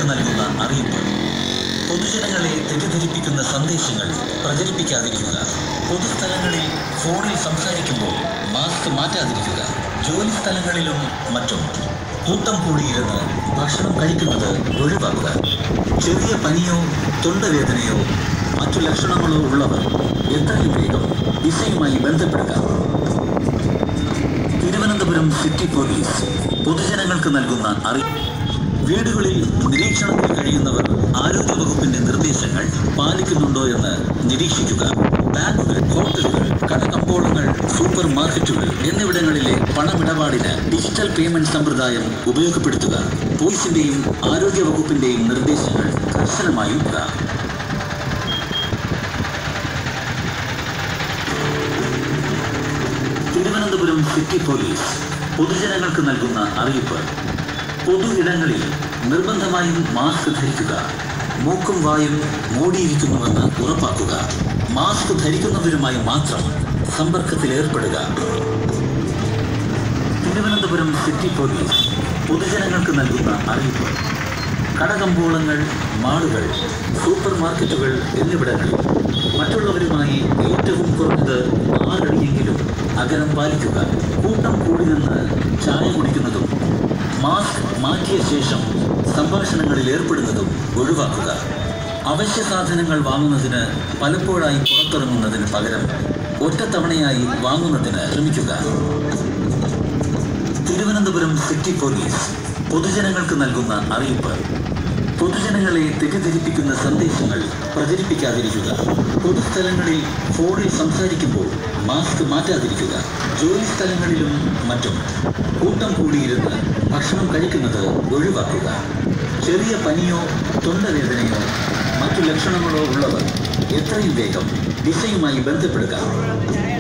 നൽകുന്ന അറിയിപ്പ് പൊതുജനങ്ങളെ തെറ്റിദ്ധരിപ്പിക്കുന്ന സന്ദേശങ്ങൾ പ്രചരിപ്പിക്കാതിരിക്കുക പൊതുസ്ഥലങ്ങളിൽ ഫോണിൽ സംസാരിക്കുമ്പോൾ മാസ്ക് മാറ്റാതിരിക്കുക ജോലി സ്ഥലങ്ങളിലും മറ്റും കൂട്ടം കൂടിയിരുന്ന് ഭക്ഷണം കഴിക്കുന്നത് ഒഴിവാക്കുക ചെറിയ പനിയോ തൊണ്ടവേദനയോ മറ്റു ലക്ഷണങ്ങളോ ഉള്ളവർ എത്രയും വേഗം ദിശയുമായി ബന്ധപ്പെടുക തിരുവനന്തപുരം സിറ്റി പോലീസ് പൊതുജനങ്ങൾക്ക് നൽകുന്ന അറിയിപ്പ് വീടുകളിൽ നിരീക്ഷണത്തിൽ കഴിയുന്നവർ ആരോഗ്യവകുപ്പിന്റെ നിർദ്ദേശങ്ങൾ പാലിക്കുന്നുണ്ടോ എന്ന് നിരീക്ഷിക്കുക ബാങ്കുകൾ ഹോട്ടലുകൾ കടകമ്പോളങ്ങൾ സൂപ്പർ മാർക്കറ്റുകൾ എന്നിവിടങ്ങളിലെ പണമിടപാടിന് ഡിജിറ്റൽ പേയ്മെന്റ് സമ്പ്രദായം ഉപയോഗപ്പെടുത്തുക പോലീസിന്റെയും ആരോഗ്യവകുപ്പിന്റെയും നിർദ്ദേശങ്ങൾ കർശനമായും ഇടുക തിരുവനന്തപുരം സിറ്റി പോലീസ് പൊതുജനങ്ങൾക്ക് നൽകുന്ന അറിയിപ്പ് പൊതു ഇടങ്ങളിൽ നിർബന്ധമായും മാസ്ക് ധരിക്കുക മൂക്കും വായും മൂടിയിരിക്കുന്നുവെന്ന് ഉറപ്പാക്കുക മാസ്ക് ധരിക്കുന്നവരുമായി മാത്രം സമ്പർക്കത്തിൽ ഏർപ്പെടുക തിരുവനന്തപുരം സിറ്റി പോലീസ് പൊതുജനങ്ങൾക്ക് നൽകുന്ന അറിയിപ്പ് കടകമ്പോളങ്ങൾ മാളുകൾ സൂപ്പർ മാർക്കറ്റുകൾ എന്നിവിടങ്ങളിൽ മറ്റുള്ളവരുമായി ഏറ്റവും കുറഞ്ഞത് ആറടിയെങ്കിലും അകലം പാലിക്കുക കൂട്ടം കൂടി നിന്ന് ചായ കുടിക്കുന്നതും മാസ്ക് മാറ്റിയ ശേഷം സംഭാഷണങ്ങളിൽ ഏർപ്പെടുന്നതും ഒഴിവാക്കുക അവശ്യ സാധനങ്ങൾ വാങ്ങുന്നതിന് പലപ്പോഴായി പുറത്തിറങ്ങുന്നതിന് പകരം ഒറ്റത്തവണയായി വാങ്ങുന്നതിന് ശ്രമിക്കുക തിരുവനന്തപുരം സിറ്റി പോലീസ് പൊതുജനങ്ങൾക്ക് നൽകുന്ന അറിയിപ്പ് പൊതുജനങ്ങളെ തെറ്റിദ്ധരിപ്പിക്കുന്ന സന്ദേശങ്ങൾ പ്രചരിപ്പിക്കാതിരിക്കുക പൊതുസ്ഥലങ്ങളിൽ ഫോണിൽ സംസാരിക്കുമ്പോൾ മാസ്ക് മാറ്റാതിരിക്കുക ജോലി സ്ഥലങ്ങളിലും മറ്റും കൂട്ടം കൂടിയിരുന്ന് ഭക്ഷണം കഴിക്കുന്നത് ഒഴിവാക്കുക ചെറിയ പനിയോ തൊണ്ടവേദനയോ മറ്റു ലക്ഷണങ്ങളോ ഉള്ളവർ എത്രയും വേഗം ദിശയുമായി ബന്ധപ്പെടുക